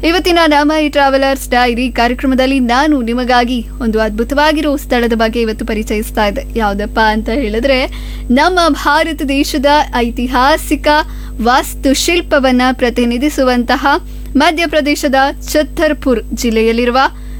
ಇವತ್ತಿನ ನಮ್ಮ ಈ ಟ್ರಾವೆಲರ್ಸ್ ಡೈರಿ ಕಾರ್ಯಕ್ರಮದಲ್ಲಿ ನಾನು ನಿಮಗಾಗಿ ಒಂದು ಅದ್ಭುತವಾಗಿರೋ ಸ್ಥಳದ ಬಗ್ಗೆ ಇವತ್ತು ಪರಿಚಯಿಸ್ತಾ ಇದ್ದೆ ಯಾವುದಪ್ಪ ಅಂತ ಹೇಳಿದ್ರೆ ನಮ್ಮ ಭಾರತ ದೇಶದ ಐತಿಹಾಸಿಕ ವಾಸ್ತುಶಿಲ್ಪವನ್ನ ಪ್ರತಿನಿಧಿಸುವಂತಹ ಮಧ್ಯಪ್ರದೇಶದ ಛತ್ತರ್ಪುರ್ ಜಿಲ್ಲೆಯಲ್ಲಿರುವ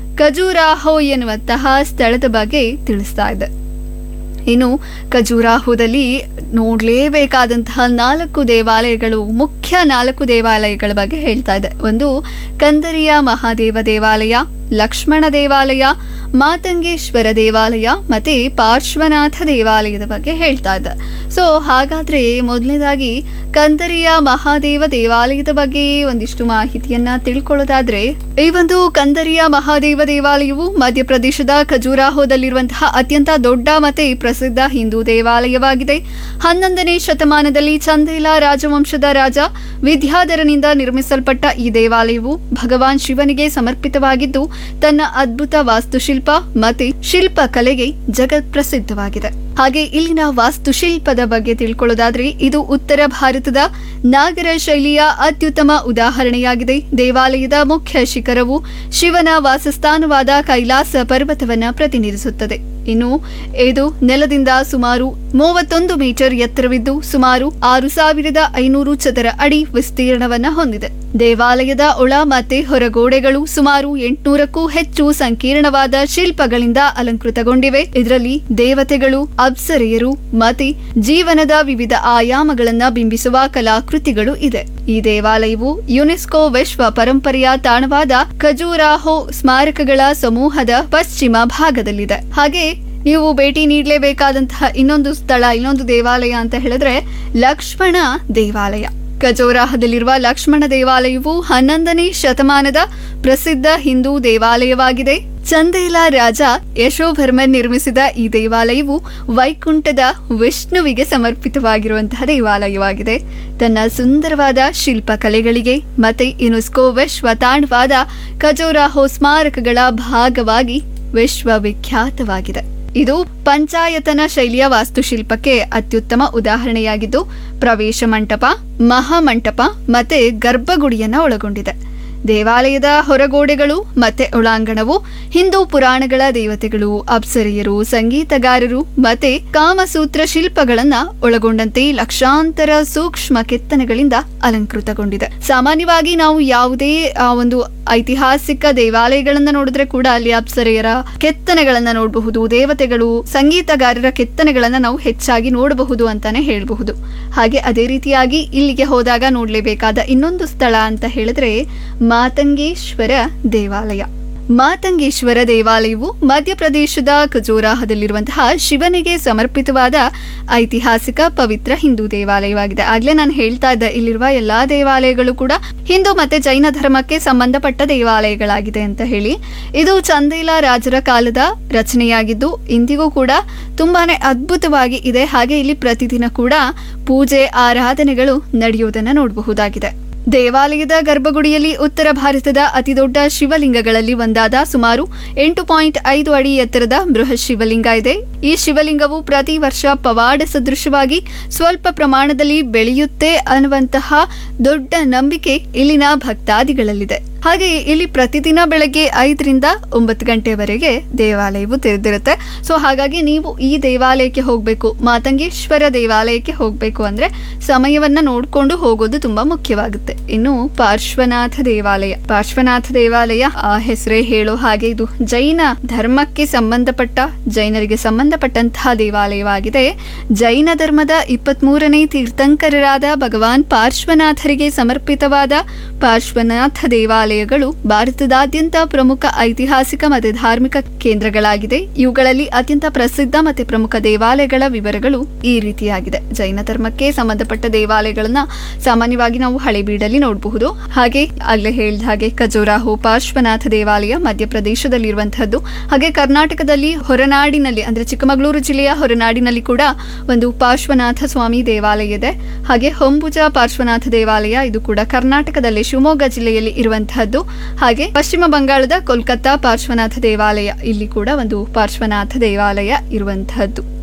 ಖಜುರಾಹೋ ಎನ್ನುವಂತಹ ಸ್ಥಳದ ಬಗ್ಗೆ ತಿಳಿಸ್ತಾ ಇದೆ ಇನ್ನು ಖಜುರಾಹೋದಲ್ಲಿ ನೋಡಲೇಬೇಕಾದಂತಹ ನಾಲ್ಕು ದೇವಾಲಯಗಳು ಮುಖ್ಯ ನಾಲ್ಕು ದೇವಾಲಯಗಳ ಬಗ್ಗೆ ಹೇಳ್ತಾ ಇದೆ ಒಂದು ಕಂದರಿಯ ಮಹಾದೇವ ದೇವಾಲಯ ಲಕ್ಷ್ಮಣ ದೇವಾಲಯ ಮಾತಂಗೇಶ್ವರ ದೇವಾಲಯ ಮತ್ತೆ ಪಾರ್ಶ್ವನಾಥ ದೇವಾಲಯದ ಬಗ್ಗೆ ಹೇಳ್ತಾ ಇದ್ದ ಸೊ ಹಾಗಾದ್ರೆ ಮೊದಲನೇದಾಗಿ ಕಂದರಿಯ ಮಹಾದೇವ ದೇವಾಲಯದ ಬಗ್ಗೆ ಒಂದಿಷ್ಟು ಮಾಹಿತಿಯನ್ನ ತಿಳ್ಕೊಳ್ಳೋದಾದ್ರೆ ಈ ಒಂದು ಕಂದರಿಯ ಮಹಾದೇವ ದೇವಾಲಯವು ಮಧ್ಯಪ್ರದೇಶದ ಖಜುರಾಹೋದಲ್ಲಿರುವಂತಹ ಅತ್ಯಂತ ದೊಡ್ಡ ಮತ್ತೆ ಪ್ರಸಿದ್ಧ ಹಿಂದೂ ದೇವಾಲಯವಾಗಿದೆ ಹನ್ನೊಂದನೇ ಶತಮಾನದಲ್ಲಿ ಚಂದೇಲ ರಾಜವಂಶದ ರಾಜ ವಿದ್ಯಾಧರನಿಂದ ನಿರ್ಮಿಸಲ್ಪಟ್ಟ ಈ ದೇವಾಲಯವು ಭಗವಾನ್ ಶಿವನಿಗೆ ಸಮರ್ಪಿತವಾಗಿದ್ದು ತನ್ನ ಅದ್ಭುತ ವಾಸ್ತುಶಿಲ್ಪ ಮತ್ತೆ ಶಿಲ್ಪಕಲೆಗೆ ಜಗತ್ ಪ್ರಸಿದ್ಧವಾಗಿದೆ ಹಾಗೆ ಇಲ್ಲಿನ ವಾಸ್ತುಶಿಲ್ಪದ ಬಗ್ಗೆ ತಿಳ್ಕೊಳ್ಳೋದಾದ್ರೆ ಇದು ಉತ್ತರ ಭಾರತದ ನಾಗರ ಶೈಲಿಯ ಅತ್ಯುತ್ತಮ ಉದಾಹರಣೆಯಾಗಿದೆ ದೇವಾಲಯದ ಮುಖ್ಯ ಶಿಖರವು ಶಿವನ ವಾಸಸ್ಥಾನವಾದ ಕೈಲಾಸ ಪರ್ವತವನ್ನ ಪ್ರತಿನಿಧಿಸುತ್ತದೆ ಇನ್ನು ಇದು ನೆಲದಿಂದ ಸುಮಾರು ಮೂವತ್ತೊಂದು ಮೀಟರ್ ಎತ್ತರವಿದ್ದು ಸುಮಾರು ಆರು ಸಾವಿರದ ಐನೂರು ಚದರ ಅಡಿ ವಿಸ್ತೀರ್ಣವನ್ನ ಹೊಂದಿದೆ ದೇವಾಲಯದ ಒಳ ಮತ್ತೆ ಹೊರಗೋಡೆಗಳು ಸುಮಾರು ಎಂಟುನೂರಕ್ಕೂ ಹೆಚ್ಚು ಸಂಕೀರ್ಣವಾದ ಶಿಲ್ಪಗಳಿಂದ ಅಲಂಕೃತಗೊಂಡಿವೆ ಇದರಲ್ಲಿ ದೇವತೆಗಳು ಅಪ್ಸರೆಯರು ಮತ್ತೆ ಜೀವನದ ವಿವಿಧ ಆಯಾಮಗಳನ್ನ ಬಿಂಬಿಸುವ ಕಲಾಕೃತಿಗಳು ಇದೆ ಈ ದೇವಾಲಯವು ಯುನೆಸ್ಕೋ ವಿಶ್ವ ಪರಂಪರೆಯ ತಾಣವಾದ ಖಜೂರಾಹೋ ಸ್ಮಾರಕಗಳ ಸಮೂಹದ ಪಶ್ಚಿಮ ಭಾಗದಲ್ಲಿದೆ ಹಾಗೆ ನೀವು ಭೇಟಿ ನೀಡಲೇಬೇಕಾದಂತಹ ಇನ್ನೊಂದು ಸ್ಥಳ ಇನ್ನೊಂದು ದೇವಾಲಯ ಅಂತ ಹೇಳಿದ್ರೆ ಲಕ್ಷ್ಮಣ ದೇವಾಲಯ ಖಜೋರಾಹದಲ್ಲಿರುವ ಲಕ್ಷ್ಮಣ ದೇವಾಲಯವು ಹನ್ನೊಂದನೇ ಶತಮಾನದ ಪ್ರಸಿದ್ಧ ಹಿಂದೂ ದೇವಾಲಯವಾಗಿದೆ ಚಂದೇಲ ರಾಜ ಯಶೋಭರ್ಮನ್ ನಿರ್ಮಿಸಿದ ಈ ದೇವಾಲಯವು ವೈಕುಂಠದ ವಿಷ್ಣುವಿಗೆ ಸಮರ್ಪಿತವಾಗಿರುವಂತಹ ದೇವಾಲಯವಾಗಿದೆ ತನ್ನ ಸುಂದರವಾದ ಶಿಲ್ಪಕಲೆಗಳಿಗೆ ಮತ್ತೆ ಯುನೆಸ್ಕೋ ವಿಶ್ವ ತಾಣವಾದ ಖಜೋರಾಹೋ ಸ್ಮಾರಕಗಳ ಭಾಗವಾಗಿ ವಿಶ್ವವಿಖ್ಯಾತವಾಗಿದೆ ಇದು ಪಂಚಾಯತನ ಶೈಲಿಯ ವಾಸ್ತುಶಿಲ್ಪಕ್ಕೆ ಅತ್ಯುತ್ತಮ ಉದಾಹರಣೆಯಾಗಿದ್ದು ಪ್ರವೇಶ ಮಂಟಪ ಮಹಾಮಂಟಪ ಮತ್ತೆ ಗರ್ಭಗುಡಿಯನ್ನ ಒಳಗೊಂಡಿದೆ ದೇವಾಲಯದ ಹೊರಗೋಡೆಗಳು ಮತ್ತೆ ಒಳಾಂಗಣವು ಹಿಂದೂ ಪುರಾಣಗಳ ದೇವತೆಗಳು ಅಪ್ಸರೆಯರು ಸಂಗೀತಗಾರರು ಮತ್ತೆ ಕಾಮಸೂತ್ರ ಶಿಲ್ಪಗಳನ್ನ ಒಳಗೊಂಡಂತೆ ಲಕ್ಷಾಂತರ ಸೂಕ್ಷ್ಮ ಕೆತ್ತನೆಗಳಿಂದ ಅಲಂಕೃತಗೊಂಡಿದೆ ಸಾಮಾನ್ಯವಾಗಿ ನಾವು ಯಾವುದೇ ಆ, ಒಂದು ಐತಿಹಾಸಿಕ ದೇವಾಲಯಗಳನ್ನ ನೋಡಿದ್ರೆ ಕೂಡ ಅಲ್ಲಿ ಅಪ್ಸರೆಯರ ಕೆತ್ತನೆಗಳನ್ನ ನೋಡಬಹುದು ದೇವತೆಗಳು ಸಂಗೀತಗಾರರ ಕೆತ್ತನೆಗಳನ್ನ ನಾವು ಹೆಚ್ಚಾಗಿ ನೋಡಬಹುದು ಅಂತಾನೆ ಹೇಳಬಹುದು ಹಾಗೆ ಅದೇ ರೀತಿಯಾಗಿ ಇಲ್ಲಿಗೆ ಹೋದಾಗ ನೋಡಲೇಬೇಕಾದ ಇನ್ನೊಂದು ಸ್ಥಳ ಅಂತ ಹೇಳಿದ್ರೆ ಮಾತಂಗೇಶ್ವರ ದೇವಾಲಯ ಮಾತಂಗೇಶ್ವರ ದೇವಾಲಯವು ಮಧ್ಯಪ್ರದೇಶದ ಖಜೋರಾಹದಲ್ಲಿರುವಂತಹ ಶಿವನಿಗೆ ಸಮರ್ಪಿತವಾದ ಐತಿಹಾಸಿಕ ಪವಿತ್ರ ಹಿಂದೂ ದೇವಾಲಯವಾಗಿದೆ ಆಗ್ಲೇ ನಾನು ಹೇಳ್ತಾ ಇದ್ದೆ ಇಲ್ಲಿರುವ ಎಲ್ಲಾ ದೇವಾಲಯಗಳು ಕೂಡ ಹಿಂದೂ ಮತ್ತೆ ಜೈನ ಧರ್ಮಕ್ಕೆ ಸಂಬಂಧಪಟ್ಟ ದೇವಾಲಯಗಳಾಗಿದೆ ಅಂತ ಹೇಳಿ ಇದು ಚಂದೇಲ ರಾಜರ ಕಾಲದ ರಚನೆಯಾಗಿದ್ದು ಇಂದಿಗೂ ಕೂಡ ತುಂಬಾನೇ ಅದ್ಭುತವಾಗಿ ಇದೆ ಹಾಗೆ ಇಲ್ಲಿ ಪ್ರತಿದಿನ ಕೂಡ ಪೂಜೆ ಆರಾಧನೆಗಳು ನಡೆಯುವುದನ್ನು ನೋಡಬಹುದಾಗಿದೆ ದೇವಾಲಯದ ಗರ್ಭಗುಡಿಯಲ್ಲಿ ಉತ್ತರ ಭಾರತದ ಅತಿದೊಡ್ಡ ಶಿವಲಿಂಗಗಳಲ್ಲಿ ಒಂದಾದ ಸುಮಾರು ಎಂಟು ಪಾಯಿಂಟ್ ಐದು ಅಡಿ ಎತ್ತರದ ಬೃಹತ್ ಶಿವಲಿಂಗ ಇದೆ ಈ ಶಿವಲಿಂಗವು ಪ್ರತಿ ವರ್ಷ ಪವಾಡ ಸದೃಶವಾಗಿ ಸ್ವಲ್ಪ ಪ್ರಮಾಣದಲ್ಲಿ ಬೆಳೆಯುತ್ತೆ ಅನ್ನುವಂತಹ ದೊಡ್ಡ ನಂಬಿಕೆ ಇಲ್ಲಿನ ಭಕ್ತಾದಿಗಳಲ್ಲಿದೆ ಹಾಗೆಯೇ ಇಲ್ಲಿ ಪ್ರತಿದಿನ ಬೆಳಗ್ಗೆ ಐದರಿಂದ ಒಂಬತ್ತು ಗಂಟೆವರೆಗೆ ದೇವಾಲಯವು ತೆರೆದಿರುತ್ತೆ ಸೊ ಹಾಗಾಗಿ ನೀವು ಈ ದೇವಾಲಯಕ್ಕೆ ಹೋಗಬೇಕು ಮಾತಂಗೇಶ್ವರ ದೇವಾಲಯಕ್ಕೆ ಹೋಗಬೇಕು ಅಂದ್ರೆ ಸಮಯವನ್ನ ನೋಡಿಕೊಂಡು ಹೋಗೋದು ತುಂಬಾ ಮುಖ್ಯವಾಗುತ್ತೆ ಇನ್ನು ಪಾರ್ಶ್ವನಾಥ ದೇವಾಲಯ ಪಾರ್ಶ್ವನಾಥ ದೇವಾಲಯ ಆ ಹೆಸರೇ ಹೇಳೋ ಹಾಗೆ ಇದು ಜೈನ ಧರ್ಮಕ್ಕೆ ಸಂಬಂಧಪಟ್ಟ ಜೈನರಿಗೆ ಸಂಬಂಧಪಟ್ಟಂತಹ ದೇವಾಲಯವಾಗಿದೆ ಜೈನ ಧರ್ಮದ ಇಪ್ಪತ್ಮೂರನೇ ತೀರ್ಥಂಕರರಾದ ಭಗವಾನ್ ಪಾರ್ಶ್ವನಾಥರಿಗೆ ಸಮರ್ಪಿತವಾದ ಪಾರ್ಶ್ವನಾಥ ದೇವಾಲಯಗಳು ಭಾರತದಾದ್ಯಂತ ಪ್ರಮುಖ ಐತಿಹಾಸಿಕ ಮತ್ತು ಧಾರ್ಮಿಕ ಕೇಂದ್ರಗಳಾಗಿದೆ ಇವುಗಳಲ್ಲಿ ಅತ್ಯಂತ ಪ್ರಸಿದ್ಧ ಮತ್ತು ಪ್ರಮುಖ ದೇವಾಲಯಗಳ ವಿವರಗಳು ಈ ರೀತಿಯಾಗಿದೆ ಜೈನ ಧರ್ಮಕ್ಕೆ ಸಂಬಂಧಪಟ್ಟ ದೇವಾಲಯಗಳನ್ನ ಸಾಮಾನ್ಯವಾಗಿ ನಾವು ಹಳೆಬೀಡಲ್ಲಿ ನೋಡಬಹುದು ಹಾಗೆ ಆಗ್ಲೇ ಹೇಳಿದ ಹಾಗೆ ಖಜುರಾಹೋ ಪಾರ್ಶ್ವನಾಥ ದೇವಾಲಯ ಮಧ್ಯಪ್ರದೇಶದಲ್ಲಿರುವಂತಹದ್ದು ಹಾಗೆ ಕರ್ನಾಟಕದಲ್ಲಿ ಹೊರನಾಡಿನಲ್ಲಿ ಅಂದ್ರೆ ಚಿಕ್ಕಮಗಳೂರು ಜಿಲ್ಲೆಯ ಹೊರನಾಡಿನಲ್ಲಿ ಕೂಡ ಒಂದು ಪಾರ್ಶ್ವನಾಥ ಸ್ವಾಮಿ ದೇವಾಲಯ ಇದೆ ಹಾಗೆ ಹೊಂಬುಜ ಪಾರ್ಶ್ವನಾಥ ದೇವಾಲಯ ಇದು ಕೂಡ ಕರ್ನಾಟಕದಲ್ಲಿ ಶಿವಮೊಗ್ಗ ಜಿಲ್ಲೆಯಲ್ಲಿ ಇರುವಂತಹದ್ದು ಹಾಗೆ ಪಶ್ಚಿಮ ಬಂಗಾಳದ ಕೋಲ್ಕತ್ತಾ ಪಾರ್ಶ್ವನಾಥ ದೇವಾಲಯ ಇಲ್ಲಿ ಕೂಡ ಒಂದು ಪಾರ್ಶ್ವನಾಥ ದೇವಾಲಯ ಇರುವಂತಹದ್ದು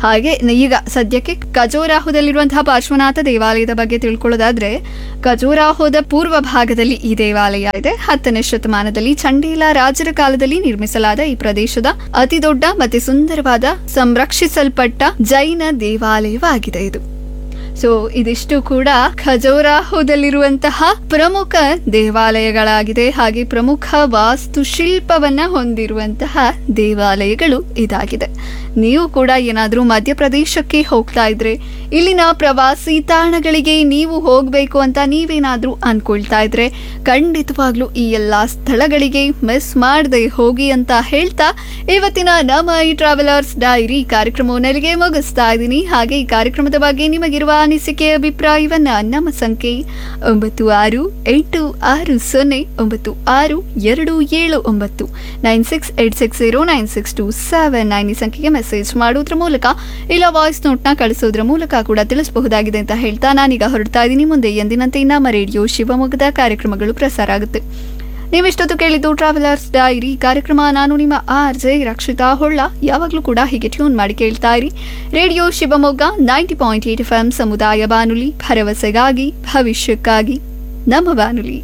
ಹಾಗೆ ನ- ಈಗ ಸದ್ಯಕ್ಕೆ ಖಜೋರಾಹೋದಲ್ಲಿರುವಂತಹ ಪಾರ್ಶ್ವನಾಥ ದೇವಾಲಯದ ಬಗ್ಗೆ ತಿಳ್ಕೊಳ್ಳೋದಾದ್ರೆ ಖಜೋರಾಹೋದ ಪೂರ್ವ ಭಾಗದಲ್ಲಿ ಈ ದೇವಾಲಯ ಇದೆ ಹತ್ತನೇ ಶತಮಾನದಲ್ಲಿ ಚಂಡೀಲ ರಾಜರ ಕಾಲದಲ್ಲಿ ನಿರ್ಮಿಸಲಾದ ಈ ಪ್ರದೇಶದ ಅತಿ ದೊಡ್ಡ ಮತ್ತೆ ಸುಂದರವಾದ ಸಂರಕ್ಷಿಸಲ್ಪಟ್ಟ ಜೈನ ದೇವಾಲಯವಾಗಿದೆ ಇದು ಸೊ ಇದಿಷ್ಟು ಕೂಡ ಖಜೋರಾಹೋದಲ್ಲಿರುವಂತಹ ಪ್ರಮುಖ ದೇವಾಲಯಗಳಾಗಿದೆ ಹಾಗೆ ಪ್ರಮುಖ ವಾಸ್ತುಶಿಲ್ಪವನ್ನ ಹೊಂದಿರುವಂತಹ ದೇವಾಲಯಗಳು ಇದಾಗಿದೆ ನೀವು ಕೂಡ ಏನಾದರೂ ಮಧ್ಯಪ್ರದೇಶಕ್ಕೆ ಹೋಗ್ತಾ ಇದ್ರೆ ಇಲ್ಲಿನ ಪ್ರವಾಸಿ ತಾಣಗಳಿಗೆ ನೀವು ಹೋಗಬೇಕು ಅಂತ ನೀವೇನಾದರೂ ಅನ್ಕೊಳ್ತಾ ಇದ್ರೆ ಖಂಡಿತವಾಗ್ಲೂ ಈ ಎಲ್ಲ ಸ್ಥಳಗಳಿಗೆ ಮಿಸ್ ಮಾಡದೆ ಹೋಗಿ ಅಂತ ಹೇಳ್ತಾ ಇವತ್ತಿನ ನಮ್ಮ ಈ ಟ್ರಾವೆಲರ್ಸ್ ಡೈರಿ ಕಾರ್ಯಕ್ರಮವನ್ನು ಇಲ್ಲಿಗೆ ಮುಗಿಸ್ತಾ ಇದ್ದೀನಿ ಹಾಗೆ ಈ ಕಾರ್ಯಕ್ರಮದ ಬಗ್ಗೆ ನಿಮಗಿರುವ ಅನಿಸಿಕೆ ಅಭಿಪ್ರಾಯವನ್ನ ನಮ್ಮ ಸಂಖ್ಯೆ ಒಂಬತ್ತು ಆರು ಎಂಟು ಆರು ಸೊನ್ನೆ ಒಂಬತ್ತು ಆರು ಎರಡು ಏಳು ಒಂಬತ್ತು nine six eight six zero nine six two seven nine ಈ ಸಂಖ್ಯೆಗೆ ಮೆಸೇಜ್ ಮಾಡೋದ್ರ ಮೂಲಕ ಇಲ್ಲ ವಾಯ್ಸ್ ನೋಟ್ನ ಕಳಿಸೋದ್ರ ಮೂಲಕ ಕೂಡ ತಿಳಿಸಬಹುದಾಗಿದೆ ಅಂತ ಹೇಳ್ತಾ ನಾನೀಗ ಹೊರಡ್ತಾ ಇದ್ದೀನಿ ಮುಂದೆ ಎಂದಿನಂತೆ ನಮ್ಮ ರೇಡಿಯೋ ಶಿವಮೊಗ್ಗದ ಕಾರ್ಯಕ್ರಮಗಳು ಪ್ರಸಾರ ಆಗುತ್ತೆ ನೀವಿಷ್ಟೊತ್ತು ಕೇಳಿದ್ದು ಟ್ರಾವೆಲರ್ಸ್ ಡೈರಿ ಕಾರ್ಯಕ್ರಮ ನಾನು ನಿಮ್ಮ ಆರ್ ಜೆ ರಕ್ಷಿತಾ ಹೊಳ್ಳ ಯಾವಾಗಲೂ ಕೂಡ ಹೀಗೆ ಟ್ಯೂನ್ ಮಾಡಿ ಕೇಳ್ತಾ ಇರಿ radio Shivamogga ninety point eight F M ಸಮುದಾಯ ಬಾನುಲಿ ಭರವಸೆಗಾಗಿ ಭವಿಷ್ಯಕ್ಕಾಗಿ ನಮ್ಮ ಬಾನುಲಿ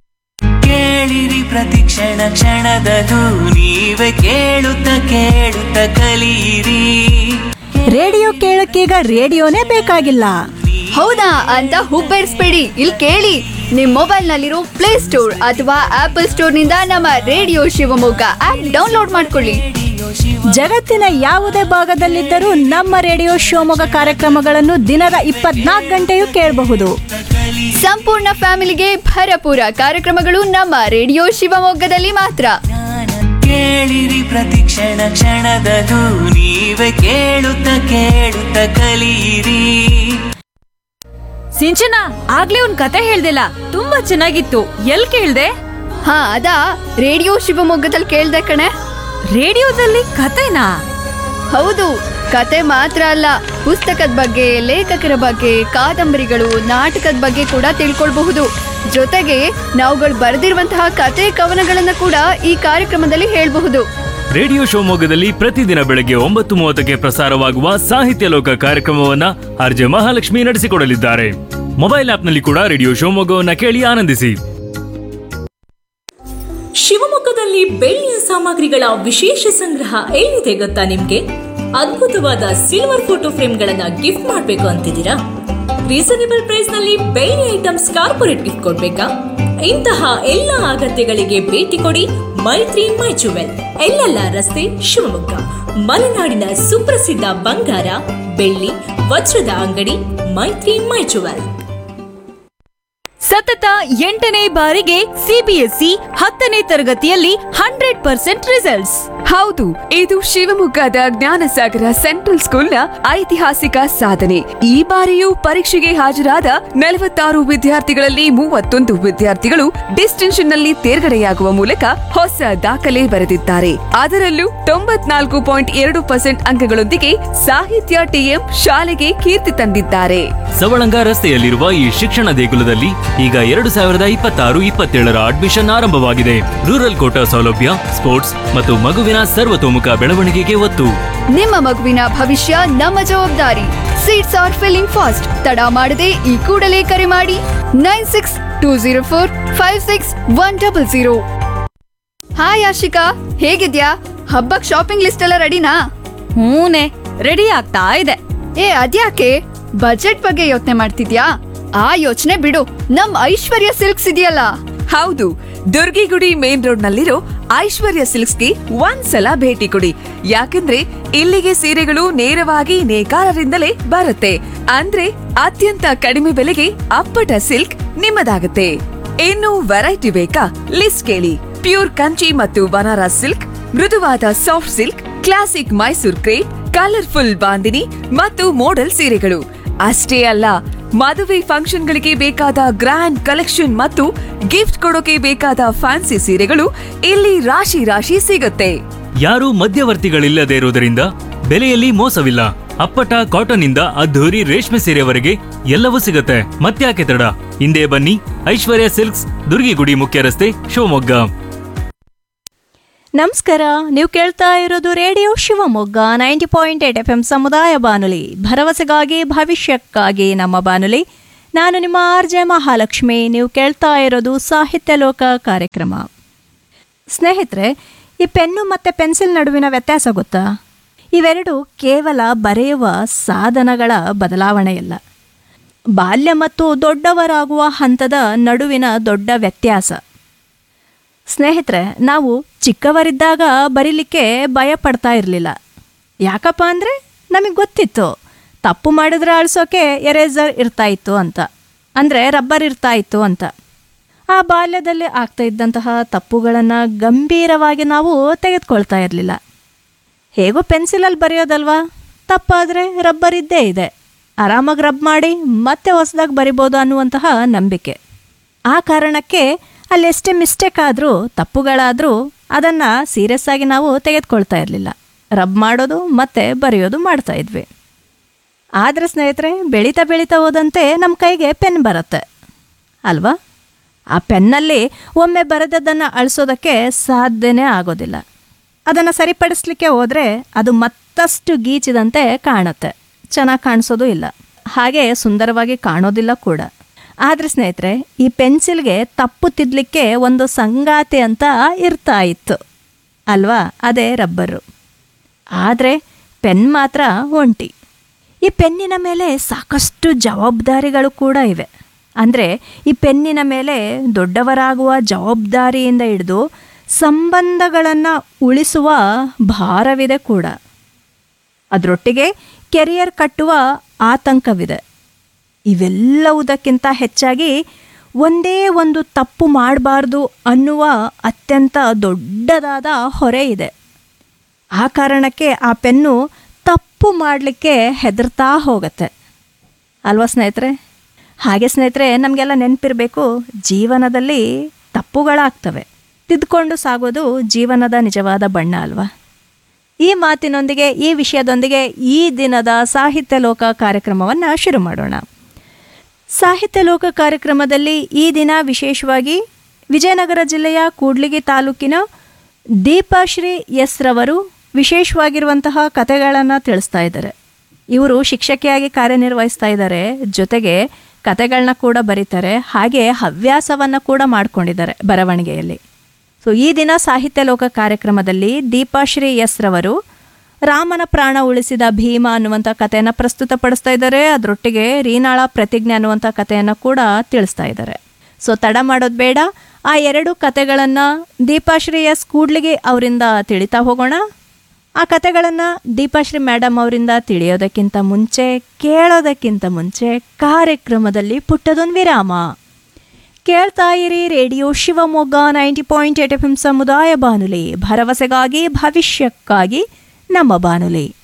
ಕೇಳಿರಿ ಪ್ರತಿಕ್ಷಣ ಕ್ಷಣದದು ನೀವೇ ಕೇಳುತ್ತ ಕೇಳುತ್ತ ಕಲಿಯಿರಿ ರೇಡಿಯೋ ಕೇಳಕ್ಕೀಗ ರೇಡಿಯೋನೇ ಬೇಕಾಗಿಲ್ಲ ಹೌದಾ ಅಂತ ಹುಬ್ಬೇರಿಸ್ಬೇಡಿ ಇಲ್ಲಿ ಕೇಳಿ ನಿಮ್ ಮೊಬೈಲ್ ನಲ್ಲಿರೋ ಪ್ಲೇ ಸ್ಟೋರ್ ಅಥವಾ ಆಪಲ್ ಸ್ಟೋರ್ ನಿಂದ ನಮ್ಮ ರೇಡಿಯೋ ಶಿವಮೊಗ್ಗ ಆಪ್ ಡೌನ್ಲೋಡ್ ಮಾಡ್ಕೊಳ್ಳಿ ಜಗತ್ತಿನ ಯಾವುದೇ ಭಾಗದಲ್ಲಿದ್ದರೂ ನಮ್ಮ ರೇಡಿಯೋ ಶಿವಮೊಗ್ಗ ಕಾರ್ಯಕ್ರಮಗಳನ್ನು ದಿನದ ಇಪ್ಪತ್ನಾಲ್ಕು ಗಂಟೆಯೂ ಕೇಳಬಹುದು ಸಂಪೂರ್ಣ ಫ್ಯಾಮಿಲಿಗೆ ಭರಪೂರ ಕಾರ್ಯಕ್ರಮಗಳು ನಮ್ಮ ರೇಡಿಯೋ ಶಿವಮೊಗ್ಗದಲ್ಲಿ ಮಾತ್ರ ಕೇಳಿರಿ ಪ್ರತಿಕ್ಷಣ ಕ್ಷಣದದು ನೀವೇ ಕೇಳುತ್ತ ಕೇಳುತ್ತ ಕಲಿಯಿರಿ ಸಿಂಚನ ಆಗ್ಲೇ ಒಂದ್ ಕತೆ ಹೇಳ್ದಿಲ್ಲ ತುಂಬಾ ಚೆನ್ನಾಗಿತ್ತು ಎಲ್ ಕೇಳ್ದೆ ಹಾ ಅದಾ ರೇಡಿಯೋ ಶಿವಮೊಗ್ಗದಲ್ಲಿ ಕೇಳ್ದೆ ಕಣೆ ರೇಡಿಯೋದಲ್ಲಿ ಕತೆನಾ ಹೌದು ಕತೆ ಮಾತ್ರ ಅಲ್ಲ ಪುಸ್ತಕದ ಬಗ್ಗೆ ಲೇಖಕರ ಬಗ್ಗೆ ಕಾದಂಬರಿಗಳು ನಾಟಕದ ಬಗ್ಗೆ ಕೂಡ ತಿಳ್ಕೊಳ್ಬಹುದು ಜೊತೆಗೆ ನಾವುಗಳು ಬರೆದಿರುವಂತಹ ಕತೆ ಕವನಗಳನ್ನ ಕೂಡ ಈ ಕಾರ್ಯಕ್ರಮದಲ್ಲಿ ಹೇಳಬಹುದು ರೇಡಿಯೋ ಶಿವಮೊಗ್ಗದಲ್ಲಿ ಪ್ರತಿದಿನ ಬೆಳಗ್ಗೆ ಒಂಬತ್ತು ಮೂವತ್ತಕ್ಕೆ ಪ್ರಸಾರವಾಗುವ ಸಾಹಿತ್ಯ ಲೋಕ ಕಾರ್ಯಕ್ರಮವನ್ನ ಆರ್ಜೆ ಮಹಾಲಕ್ಷ್ಮಿ ನಡೆಸಿಕೊಡಲಿದ್ದಾರೆ ಮೊಬೈಲ್ ಆಪ್ನಲ್ಲಿ ಕೂಡ ರೇಡಿಯೋ ಶಿವಮೊಗ್ಗವನ್ನ ಕೇಳಿ ಆನಂದಿಸಿ ಶಿವಮೊಗ್ಗದಲ್ಲಿ ಬೆಳ್ಳಿಯ ಸಾಮಗ್ರಿಗಳ ವಿಶೇಷ ಸಂಗ್ರಹ ಎಲ್ಲಿದೆ ಗೊತ್ತಾ ನಿಮ್ಗೆ ಅದ್ಭುತವಾದ ಸಿಲ್ವರ್ ಫೋಟೋ ಫ್ರೇಮ್ಗಳನ್ನ ಗಿಫ್ಟ್ ಮಾಡ್ಬೇಕು ಅಂತಿದ್ದೀರಾ ರೀಸನೇಬಲ್ ಪ್ರೈಸ್ ನಲ್ಲಿ ಬೆಳ್ಳಿ ಐಟಮ್ಸ್ ಕಾರ್ಪೊರೇಟ್ ಗಿಫ್ಟ್ ಕೊಡ್ಬೇಕಾ ಇಂತಹ ಎಲ್ಲ ಅಗತ್ಯಗಳಿಗೆ ಭೇಟಿ ಕೊಡಿ ಮೈತ್ರಿ ಮೈ ಜುವೆಲ್ ಎಲ್ಲೆಲ್ಲ ರಸ್ತೆ ಶಿವಮೊಗ್ಗ ಮಲೆನಾಡಿನ ಸುಪ್ರಸಿದ್ಧ ಬಂಗಾರ ಬೆಳ್ಳಿ ವಜ್ರದ ಅಂಗಡಿ ಮೈತ್ರಿ ಮೈ ಜುವೆಲ್ ಸತತ ಎಂಟನೇ ಬಾರಿಗೆ ಸಿಬಿಎಸ್ಇ ಹತ್ತನೇ ತರಗತಿಯಲ್ಲಿ ಹಂಡ್ರೆಡ್ ಪರ್ಸೆಂಟ್ ರಿಸಲ್ಟ್ಸ್ ಹೌದು ಇದು ಶಿವಮೊಗ್ಗದ ಜ್ಞಾನಸಾಗರ ಸೆಂಟ್ರಲ್ ಸ್ಕೂಲ್ನ ಐತಿಹಾಸಿಕ ಸಾಧನೆ ಈ ಬಾರಿಯೂ ಪರೀಕ್ಷೆಗೆ ಹಾಜರಾದ ನಲವತ್ತಾರು ವಿದ್ಯಾರ್ಥಿಗಳಲ್ಲಿ ಮೂವತ್ತೊಂದು ವಿದ್ಯಾರ್ಥಿಗಳು ಡಿಸ್ಟಿಂಕ್ಷನ್ ನಲ್ಲಿ ತೇರ್ಗಡೆಯಾಗುವ ಮೂಲಕ ಹೊಸ ದಾಖಲೆ ಬರೆದಿದ್ದಾರೆ ಅದರಲ್ಲೂ ತೊಂಬತ್ನಾಲ್ಕು ಪಾಯಿಂಟ್ ಎರಡು ಪರ್ಸೆಂಟ್ ಅಂಕಗಳೊಂದಿಗೆ ಸಾಹಿತ್ಯ ಟಿಎಂ ಶಾಲೆಗೆ ಕೀರ್ತಿ ತಂದಿದ್ದಾರೆ ಸವಳಂಗ ರಸ್ತೆಯಲ್ಲಿರುವ ಈ ಶಿಕ್ಷಣ ದೇಗುಲದಲ್ಲಿ ಈಗ ಎರಡು ಸಾವಿರದ ಇಪ್ಪತ್ತಾರು ಇಪ್ಪತ್ತೇಳರ ಅಡ್ಮಿಷನ್ ಆರಂಭವಾಗಿದೆ ರೂರಲ್ ಕೋಟಾ ಸೌಲಭ್ಯ ಸ್ಪೋರ್ಟ್ಸ್ ಮತ್ತು ಮಗುವಿನ ಸರ್ವತೋಮುಖ ಬೆಳವಣಿಗೆಗೆ ಒತ್ತು ನಿಮ್ಮ ಮಗುವಿನ ಭವಿಷ್ಯ ನಮ್ಮ ಜವಾಬ್ದಾರಿ ಸೀಟ್ಸ್ ಆರ್ ಫಿಲ್ಲಿಂಗ್ ಫಾಸ್ಟ್ ತಡ ಮಾಡದೆ ಈ ಕೂಡಲೇ ಕರೆ ಮಾಡಿ nine six two zero four five six one double zero hi Ashika ಹೇಗಿದ್ಯಾ ಹಬ್ಬಕ್ ಶಾಪಿಂಗ್ ಲಿಸ್ಟ್ ಎಲ್ಲ ರೆಡಿನಾ ಹೂನೆ ರೆಡಿ ಆಗ್ತಾ ಇದೆ ಏ ಅದ್ಯಾಕೆ ಬಜೆಟ್ ಬಗ್ಗೆ ಯೋಚನೆ ಮಾಡ್ತಿದ್ಯಾ ಆ ಯೋಚನೆ ಬಿಡು ನಮ್ ಐಶ್ವರ್ಯ ಸಿಲ್ಕ್ಸ್ ಇದೆಯಲ್ಲ ಹೌದು ದುರ್ಗಿಗುಡಿ ಮೇನ್ ರೋಡ್ ನಲ್ಲಿರೋ ಐಶ್ವರ್ಯ ಸಿಲ್ಕ್ಸ್ಗೆ ಒಂದ್ಸಲ ಭೇಟಿ ಕೊಡಿ ಯಾಕಂದ್ರೆ ಇಲ್ಲಿಗೆ ಸೀರೆಗಳು ನೇರವಾಗಿ ನೇಕಾರರಿಂದಲೇ ಬರುತ್ತೆ ಅಂದ್ರೆ ಅತ್ಯಂತ ಕಡಿಮೆ ಬೆಲೆಗೆ ಅಪ್ಪಟ ಸಿಲ್ಕ್ ನಿಮ್ಮದಾಗುತ್ತೆ ಇನ್ನು ವೆರೈಟಿ ಬೇಕಾ ಲಿಸ್ಟ್ ಕೇಳಿ ಪ್ಯೂರ್ ಕಂಚಿ ಮತ್ತು ಬನಾರಸ್ ಸಿಲ್ಕ್ ಮೃದುವಾದ soft silk classic Mysore crepe colourful Bandhini ಮತ್ತು ಮೋಡಲ್ ಸೀರೆಗಳು ಅಷ್ಟೇ ಅಲ್ಲ ಮದುವೆ ಫಂಕ್ಷನ್ಗಳಿಗೆ ಬೇಕಾದ ಗ್ರ್ಯಾಂಡ್ ಕಲೆಕ್ಷನ್ ಮತ್ತು ಗಿಫ್ಟ್ ಕೊಡೋಕೆ ಬೇಕಾದ ಫ್ಯಾನ್ಸಿ ಸೀರೆಗಳು ಇಲ್ಲಿ ರಾಶಿ ರಾಶಿ ಸಿಗುತ್ತೆ ಯಾರೂ ಮಧ್ಯವರ್ತಿಗಳಿಲ್ಲದೆ ಇರುವುದರಿಂದ ಬೆಲೆಯಲ್ಲಿ ಮೋಸವಿಲ್ಲ ಅಪ್ಪಟ ಕಾಟನ್ ಇಂದ ಅದ್ಧೂರಿ ರೇಷ್ಮೆ ಸೀರೆವರೆಗೆ ಎಲ್ಲವೂ ಸಿಗುತ್ತೆ ಮತ್ತ್ಯಾಕೆ ತಡ ಹಿಂದೆ ಬನ್ನಿ ಐಶ್ವರ್ಯ ಸಿಲ್ಕ್ಸ್ ದುರ್ಗಿಗುಡಿ ಮುಖ್ಯ ರಸ್ತೆ ಶಿವಮೊಗ್ಗ ನಮಸ್ಕಾರ ನೀವು ಕೇಳ್ತಾ ಇರೋದು radio Shivamogga ninety point eight F M ಸಮುದಾಯ ಬಾನುಲಿ ಭರವಸೆಗಾಗಿ ಭವಿಷ್ಯಕ್ಕಾಗಿ ನಮ್ಮ ಬಾನುಲಿ ನಾನು ನಿಮ್ಮ ಆರ್ ಜೆ ಮಹಾಲಕ್ಷ್ಮಿ ನೀವು ಕೇಳ್ತಾ ಇರೋದು ಸಾಹಿತ್ಯ ಲೋಕ ಕಾರ್ಯಕ್ರಮ ಸ್ನೇಹಿತರೆ ಈ ಪೆನ್ನು ಮತ್ತು ಪೆನ್ಸಿಲ್ ನಡುವಿನ ವ್ಯತ್ಯಾಸ ಗೊತ್ತಾ ಇವೆರಡು ಕೇವಲ ಬರೆಯುವ ಸಾಧನಗಳ ಬದಲಾವಣೆಯಲ್ಲ ಬಾಲ್ಯ ಮತ್ತು ದೊಡ್ಡವರಾಗುವ ಹಂತದ ನಡುವಿನ ದೊಡ್ಡ ವ್ಯತ್ಯಾಸ ಸ್ನೇಹಿತರೆ ನಾವು ಚಿಕ್ಕವರಿದ್ದಾಗ ಬರೀಲಿಕ್ಕೆ ಭಯ ಪಡ್ತಾ ಇರಲಿಲ್ಲ ಯಾಕಪ್ಪ ಅಂದರೆ ನಮಗೆ ಗೊತ್ತಿತ್ತು ತಪ್ಪು ಮಾಡಿದ್ರೆ ಅಳಿಸೋಕೆ ಎರೇಸರ್ ಇರ್ತಾ ಇತ್ತು ಅಂತ ಅಂದರೆ ರಬ್ಬರ್ ಇರ್ತಾ ಇತ್ತು ಅಂತ ಆ ಬಾಲ್ಯದಲ್ಲಿ ಆಗ್ತಾ ಇದ್ದಂತಹ ತಪ್ಪುಗಳನ್ನು ಗಂಭೀರವಾಗಿ ನಾವು ತೆಗೆದುಕೊಳ್ತಾ ಇರಲಿಲ್ಲ ಹೇಗೋ ಪೆನ್ಸಿಲಲ್ಲಿ ಬರೆಯೋದಲ್ವಾ ತಪ್ಪಾದರೆ ರಬ್ಬರ್ ಇದ್ದೇ ಇದೆ ಆರಾಮಾಗಿ ರಬ್ ಮಾಡಿ ಮತ್ತೆ ಹೊಸದಾಗಿ ಬರಿಬೋದು ಅನ್ನುವಂತಹ ನಂಬಿಕೆ ಆ ಕಾರಣಕ್ಕೆ ಅಲ್ಲಿ ಎಷ್ಟೇ ಮಿಸ್ಟೇಕ್ ಆದರೂ ತಪ್ಪುಗಳಾದರೂ ಅದನ್ನು ಸೀರಿಯಸ್ ಆಗಿ ನಾವು ತೆಗೆದುಕೊಳ್ತಾ ಇರಲಿಲ್ಲ ರಬ್ ಮಾಡೋದು ಮತ್ತೆ ಬರೆಯೋದು ಮಾಡ್ತಾ ಇದ್ವಿ ಆದರೆ ಸ್ನೇಹಿತರೆ ಬೆಳೀತಾ ಬೆಳೀತಾ ಹೋದಂತೆ ನಮ್ಮ ಕೈಗೆ ಪೆನ್ ಬರುತ್ತೆ ಅಲ್ವಾ ಆ ಪೆನ್ನಲ್ಲಿ ಒಮ್ಮೆ ಬರೆದದ್ದನ್ನು ಅಳಿಸೋದಕ್ಕೆ ಸಾಧ್ಯನೇ ಆಗೋದಿಲ್ಲ ಅದನ್ನು ಸರಿಪಡಿಸ್ಲಿಕ್ಕೆ ಹೋದರೆ ಅದು ಮತ್ತಷ್ಟು ಗೀಚಿದಂತೆ ಕಾಣುತ್ತೆ ಚೆನ್ನಾಗಿ ಕಾಣಿಸೋದು ಇಲ್ಲ ಹಾಗೆ ಸುಂದರವಾಗಿ ಕಾಣೋದಿಲ್ಲ ಕೂಡ ಆದರೆ ಸ್ನೇಹಿತರೆ ಈ ಪೆನ್ಸಿಲ್ಗೆ ತಪ್ಪು ತಿದ್ದಲಿಕ್ಕೆ ಒಂದು ಸಂಗಾತಿ ಅಂತ ಇರ್ತಾ ಇತ್ತು ಅಲ್ವಾ ಅದೇ ರಬ್ಬರು ಆದರೆ ಪೆನ್ ಮಾತ್ರ ಒಂಟಿ ಈ ಪೆನ್ನಿನ ಮೇಲೆ ಸಾಕಷ್ಟು ಜವಾಬ್ದಾರಿಗಳು ಕೂಡ ಇವೆ ಅಂದರೆ ಈ ಪೆನ್ನಿನ ಮೇಲೆ ದೊಡ್ಡವರಾಗುವ ಜವಾಬ್ದಾರಿಯಿಂದ ಹಿಡಿದು ಸಂಬಂಧಗಳನ್ನು ಉಳಿಸುವ ಭಾರವಿದೆ ಕೂಡ ಅದರೊಟ್ಟಿಗೆ ಕೆರಿಯರ್ ಕಟ್ಟುವ ಆತಂಕವಿದೆ ಇವೆಲ್ಲವುದಕ್ಕಿಂತ ಹೆಚ್ಚಾಗಿ ಒಂದೇ ಒಂದು ತಪ್ಪು ಮಾಡಬಾರ್ದು ಅನ್ನುವ ಅತ್ಯಂತ ದೊಡ್ಡದಾದ ಹೊರೆ ಇದೆ ಆ ಕಾರಣಕ್ಕೆ ಆ ಪೆನ್ನು ತಪ್ಪು ಮಾಡಲಿಕ್ಕೆ ಹೆದರ್ತಾ ಹೋಗುತ್ತೆ ಅಲ್ವಾ ಸ್ನೇಹಿತರೆ ಹಾಗೆ ಸ್ನೇಹಿತರೆ ನಮಗೆಲ್ಲ ನೆನಪಿರಬೇಕು ಜೀವನದಲ್ಲಿ ತಪ್ಪುಗಳಾಗ್ತವೆ ತಿದ್ದುಕೊಂಡು ಸಾಗೋದು ಜೀವನದ ನಿಜವಾದ ಬಣ್ಣ ಅಲ್ವಾ ಈ ಮಾತಿನೊಂದಿಗೆ ಈ ವಿಷಯದೊಂದಿಗೆ ಈ ದಿನದ ಸಾಹಿತ್ಯ ಲೋಕ ಕಾರ್ಯಕ್ರಮವನ್ನು ಶುರು ಮಾಡೋಣ ಸಾಹಿತ್ಯ ಲೋಕ ಕಾರ್ಯಕ್ರಮದಲ್ಲಿ ಈ ದಿನ ವಿಶೇಷವಾಗಿ ವಿಜಯನಗರ ಜಿಲ್ಲೆಯ ಕೂಡ್ಲಿಗಿ ತಾಲೂಕಿನ ದೀಪಾಶ್ರೀ ಎಸ್ ರವರು ವಿಶೇಷವಾಗಿರುವಂತಹ ಕತೆಗಳನ್ನು ತಿಳಿಸ್ತಾ ಇದ್ದಾರೆ ಇವರು ಶಿಕ್ಷಕಿಯಾಗಿ ಕಾರ್ಯನಿರ್ವಹಿಸ್ತಾ ಇದ್ದಾರೆ ಜೊತೆಗೆ ಕತೆಗಳನ್ನ ಕೂಡ ಬರೀತಾರೆ ಹಾಗೆ ಹವ್ಯಾಸವನ್ನು ಕೂಡ ಮಾಡ್ಕೊಂಡಿದ್ದಾರೆ ಬರವಣಿಗೆಯಲ್ಲಿ ಸೊ ಈ ದಿನ ಸಾಹಿತ್ಯ ಲೋಕ ಕಾರ್ಯಕ್ರಮದಲ್ಲಿ ದೀಪಾಶ್ರೀ ಎಸ್ ರವರು ರಾಮನ ಪ್ರಾಣ ಉಳಿಸಿದ ಭೀಮ ಅನ್ನುವಂಥ ಕಥೆಯನ್ನು ಪ್ರಸ್ತುತಪಡಿಸ್ತಾ ಇದ್ದಾರೆ ಅದರೊಟ್ಟಿಗೆ ರೀನಾಳ ಪ್ರತಿಜ್ಞೆ ಅನ್ನುವಂಥ ಕಥೆಯನ್ನು ಕೂಡ ತಿಳಿಸ್ತಾ ಇದ್ದಾರೆ ಸೊ ತಡ ಮಾಡೋದು ಬೇಡ ಆ ಎರಡು ಕತೆಗಳನ್ನು ದೀಪಾಶ್ರೀ ಎಸ್ ಕೂಡ್ಲಿಗೆ ಅವರಿಂದ ತಿಳಿತಾ ಹೋಗೋಣ ಆ ಕತೆಗಳನ್ನು ದೀಪಾಶ್ರೀ ಮೇಡಮ್ ಅವರಿಂದ ತಿಳಿಯೋದಕ್ಕಿಂತ ಮುಂಚೆ ಕೇಳೋದಕ್ಕಿಂತ ಮುಂಚೆ ಕಾರ್ಯಕ್ರಮದಲ್ಲಿ ಪುಟ್ಟದೊಂದು ವಿರಾಮ ಕೇಳ್ತಾ ಇರಿ radio Shivamogga ninety point eight F M ಸಮುದಾಯ ಬಾನುಲಿ ಭರವಸೆಗಾಗಿ ಭವಿಷ್ಯಕ್ಕಾಗಿ ನಮ್ಮ ಬಾನುಲಿ